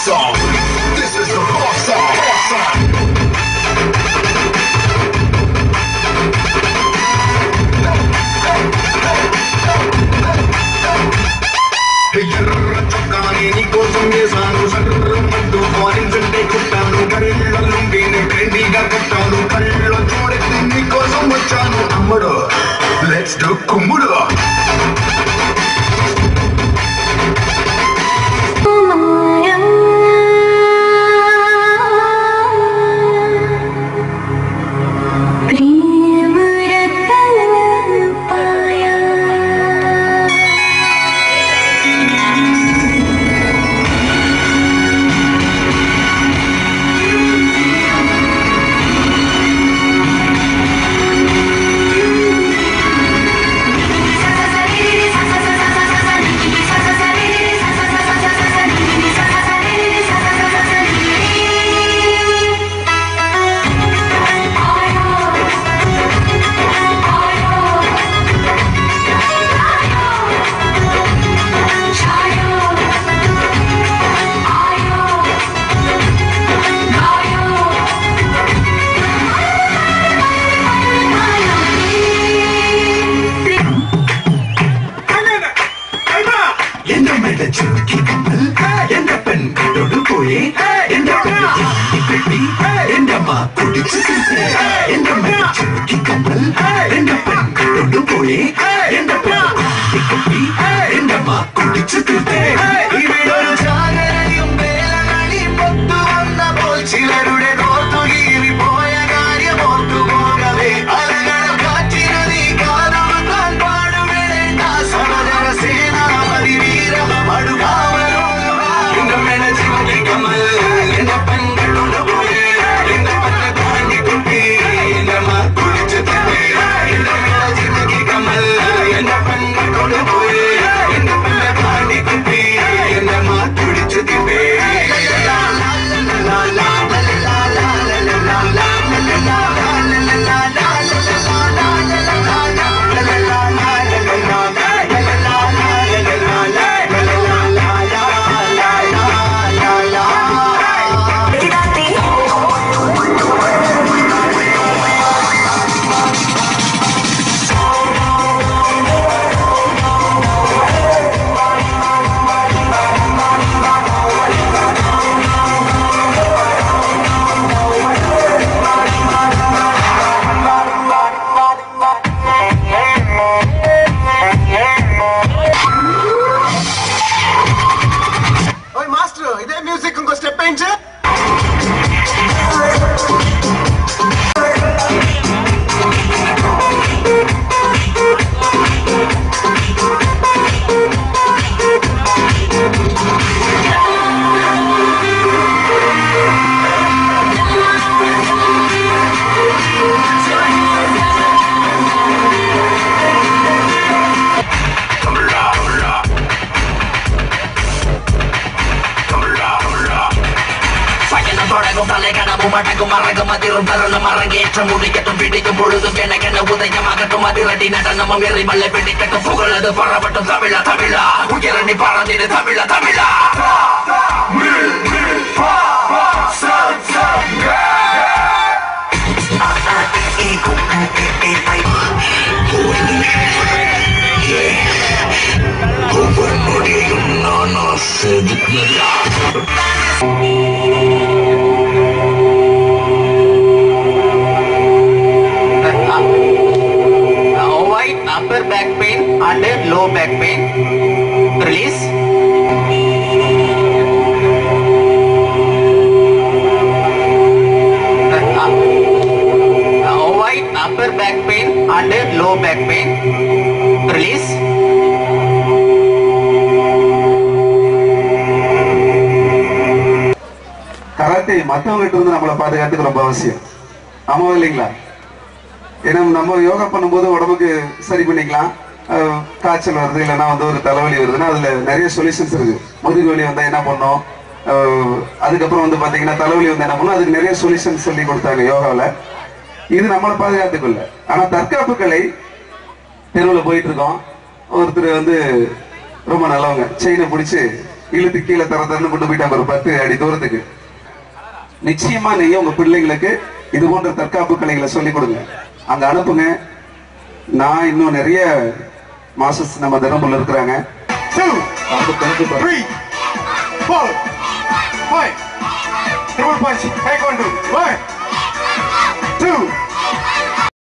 song. This is the rock song. Rock song. ఎర్ర చొక్కాని నీకోసం వేశాను సర్రమంటూ ఫారిన్ సెంటే కొట్టాను కళ్ళల్లుండి ట్రెండీగా కొట్టాను కళ్ళ చూడెత్తి నీకోసం వచ్చాను అమ్ముడు లెట్స్ డు కుమ్ముడు प्रेम रतन पाया എന്റെ മേലെ ചുരുക്കി കമ്മൽ എന്റെ പെൺ കണ്ടോട് പോയി എന്റെ പെണ്ണ് ചുരുക്കി കെട്ടി എന്റെ അമ്മ കുടിച്ചു തീർത്ത് എന്റെ മേലെ ചുരുക്കി കമ്മൽ എന്റെ പെൺ കണ്ടോട് പോയി എന്റെ പെണ്ണ് ചുരുക്കി കെട്ടി എന്റെ അമ്മ കുടിച്ചു തീർത്ത് ഇവിടൊരു ജാഗരണിയും വേലകളിയും ഒത്തു വന്നപ്പോൾ ചിലരുടെ കോർത്തുകീറി പോയ കാര്യം ഓർത്തു പോകവേ അലകളും കാറ്റിനു നീ കാതുകുത്താൻ പാടുവേണ്ട സമര സേനാപതി വീരം അടുകാവലോ എന്റെ മെനജിമതി കമൽ എന്റെ പെൺകളോട് പോയി എന്റെ പന്ന താണ്ടി കുട്ടി എന്റെ മാ കുളിച്ചു തന്നെ എന്റെ മെനജിമതി കമൽ എന്റെ പെൺകളോട് പോയി എന്റെ പന്ന താണ്ടി കുട്ടി എന്റെ മാ കുളിച്ചു തന്നെ ఓయ్ మాస్టర్ ఇదే మ్యూజిక్ ఇంకో స్టెప్ వేయించు பயணம் தொடங்கும் தலைகணமும் அடங்கும் மறங்கும் அதிரும் தருணம் அரங்கேற்றம் முடிக்கட்டும் பிடிக்கும் பொழுதும் எனக்கென உதயமாகட்டும் அதிரடி நடனமும் எரிமல்ல பிடிக்கட்டும் புகழது பரவட்டும் தமிழா தமிழா உயரணி பறந்திடு தமிழா தமிழா ஒவ்வொரு நொடியும் நானா செதுக்கினதா Avoid upper back pain and low back pain. Release. Avoid upper back pain and low back pain. Release. Karate மற்றவங்ககிட்ட இருந்து நம்மளை பாதுகாத்துக்கு ரொம்ப அவசியம் ஆமாவா இல்லைங்களா ஏன்னா நம்ம யோகா பண்ணும்போது உடம்புக்கு சரி பண்ணிக்கலாம் அஹ், காய்ச்சல் வருது இல்லைன்னா வந்து ஒரு தலைவலி வருதுன்னா அதுல நிறைய சொல்யூஷன்ஸ் இருக்கு முதுகு வலி வந்தா என்ன பண்ணோம் அஹ், அதுக்கப்புறம் வந்து பாத்தீங்கன்னா தலைவலி வந்து என்ன பண்ணும் அதுக்கு நிறைய சொல்யூஷன் சொல்லி கொடுத்தாங்க யோகாவில் இது நம்மளை பாதுகாத்துக்கொள்ள ஆனா தற்காப்பு கலை தெருவில் போயிட்டு இருக்கோம் ஒருத்தர் வந்து ரொம்ப நல்லவங்க செயினை பிடிச்சி இழுத்து கீழே தர தரன்னு கொண்டு போயிட்டாங்க ஒரு பத்து அடி தூரத்துக்கு நிச்சயமா நீங்க உங்க பிள்ளைங்களுக்கு இது போன்ற தற்காப்பு கலைகளை சொல்லிக் கொடுங்க அங்க அனுப்புங்க நான் இன்னும் நிறைய மாசஸ் நம்ம தர்மபுரில இருக்கிறாங்க Two, அவங்க கணக்கு பாருங்க. three, four, five. Triple punch. Taekwondo. One, two,